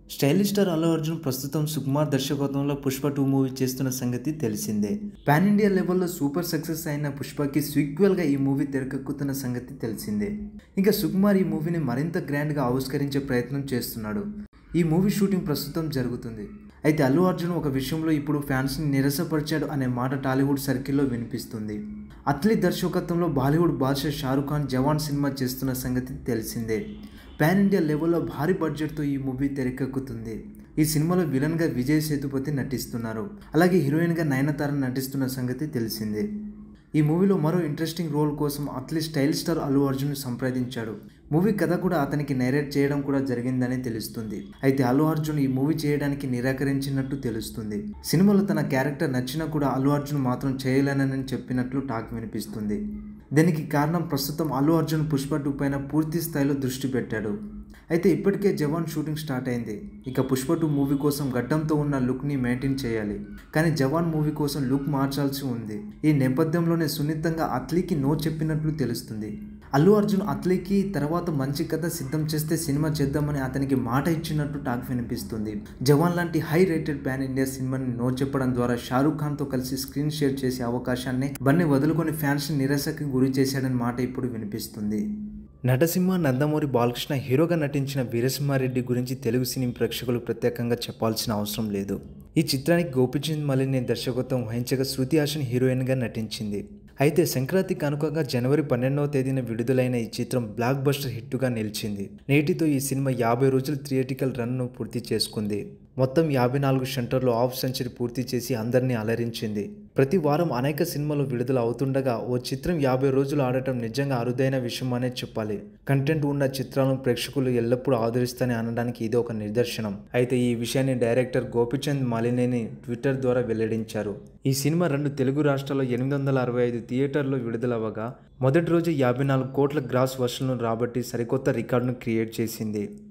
stylish star Allu Arjun ప్రస్తుతం సుకుమార్ దర్శకత్వంలో Pushpa two movie చేస్తున్న సంగతి తెలిసిందే పాన్ ఇండియా లెవెల్లో సూపర్ సక్సెస్ అయిన పుష్పకి సీక్వెల్గా ఈ మూవీ తెరకెక్కుతున్న సంగతి తెలిసిందే ఇంకా సుకుమార్ ఈ మూవీని మరింత గ్రాండ్గా ఆవిష్కరించే ప్రయత్నం చేస్తున్నాడు ఈ మూవీ షూటింగ్ ప్రస్తుతం జరుగుతుంది అయితే అల్లు అర్జున్ ఒక విషయంలో ఇప్పుడు ఫ్యాన్స్ని నిరసపరిచాడు అనే మాట టాలీవుడ్ సర్కిల్లో వినిపిస్తుంది అట్లీ దర్శకత్వంలో బాలీవుడ్ బాద్షా షారుఖ్ ఖాన్ జవాన్ సినిమా చేస్తున్న సంగతి తెలిసిందే పాన్ ఇండియా లెవెల్లో భారీ బడ్జెట్తో ఈ మూవీ తెరకెక్కుతుంది ఈ సినిమాలో విలన్గా విజయ్ సేతుపతి నటిస్తున్నారు అలాగే హీరోయిన్గా నయనతార నటిస్తున్న సంగతి తెలిసిందే ఈ మూవీలో మరో ఇంట్రెస్టింగ్ రోల్ కోసం అట్లీ స్టైల్ స్టార్ అల్లు అర్జున్ సంప్రదించాడు మూవీ కథ కూడా అతనికి నైరేట్ చేయడం కూడా జరిగిందని తెలుస్తుంది అయితే అల్లు అర్జున్ ఈ మూవీ చేయడానికి నిరాకరించినట్టు తెలుస్తుంది సినిమాలో తన క్యారెక్టర్ నచ్చినా కూడా అల్లు అర్జున్ మాత్రం చేయలేనని చెప్పినట్లు టాక్ వినిపిస్తుంది దీనికి కారణం ప్రస్తుతం అల్లు అర్జున్ పుష్ప టూ పైన పూర్తి స్థాయిలో దృష్టి పెట్టాడు అయితే ఇప్పటికే జవాన్ షూటింగ్ స్టార్ట్ అయింది ఇక పుష్ప టూ మూవీ కోసం గడ్డంతో ఉన్న లుక్ని మెయింటైన్ చేయాలి కానీ జవాన్ మూవీ కోసం లుక్ మార్చాల్సి ఉంది ఈ నేపథ్యంలోనే సున్నితంగా అత్లీకి నో చెప్పినట్లు తెలుస్తుంది అల్లు అర్జున్ అత్లీకి తర్వాత మంచి కథ సిద్ధం చేస్తే సినిమా చేద్దామని అతనికి మాట ఇచ్చినట్టు టాక్ వినిపిస్తుంది జవాన్ లాంటి హై రేటెడ్ పాన్ ఇండియా సినిమాని నో చెప్పడం ద్వారా షారూఖ్ ఖాన్తో కలిసి స్క్రీన్ షేర్ చేసే అవకాశాన్ని బన్నీ వదులుకొని ఫ్యాన్స్ని నిరాశకి గురి చేశాడని మాట ఇప్పుడు వినిపిస్తుంది నటసింహ నందమూరి బాలకృష్ణ హీరోగా నటించిన వీరసింహారెడ్డి గురించి తెలుగు సినీ ప్రేక్షకులు ప్రత్యేకంగా చెప్పాల్సిన అవసరం లేదు ఈ చిత్రానికి గోపిచంద్ మలిని దర్శకత్వం వహించగా శృతి హాసన్ హీరోయిన్గా నటించింది అయితే సంక్రాంతి కనుకగా జనవరి పన్నెండవ తేదీన విడుదలైన ఈ చిత్రం బ్లాక్ బస్టర్ హిట్గా నిలిచింది నేటితో ఈ సినిమా యాభై రోజుల థియేటికల్ రన్ను పూర్తి చేసుకుంది మొత్తం యాభై నాలుగు సెంటర్లు హాఫ్ సెంచరీ పూర్తి చేసి అందరినీ అలరించింది ప్రతి వారం అనేక సినిమాలు విడుదల అవుతుండగా ఓ చిత్రం యాభై రోజులు ఆడటం నిజంగా అరుదైన విషయం అనే చెప్పాలి కంటెంట్ ఉన్న చిత్రాలను ప్రేక్షకులు ఎల్లప్పుడూ ఆదరిస్తారని అనడానికి ఇది ఒక నిదర్శనం అయితే ఈ విషయాన్ని డైరెక్టర్ గోపిచంద్ మాలినేని ట్విట్టర్ ద్వారా వెల్లడించారు ఈ సినిమా రెండు తెలుగు రాష్ట్రాల్లో ఎనిమిది వందల అరవై ఐదు థియేటర్లో విడుదలవ్వగా మొదటి రోజు యాభై నాలుగు కోట్ల గ్రాస్ వసూలను రాబట్టి సరికొత్త రికార్డును క్రియేట్ చేసింది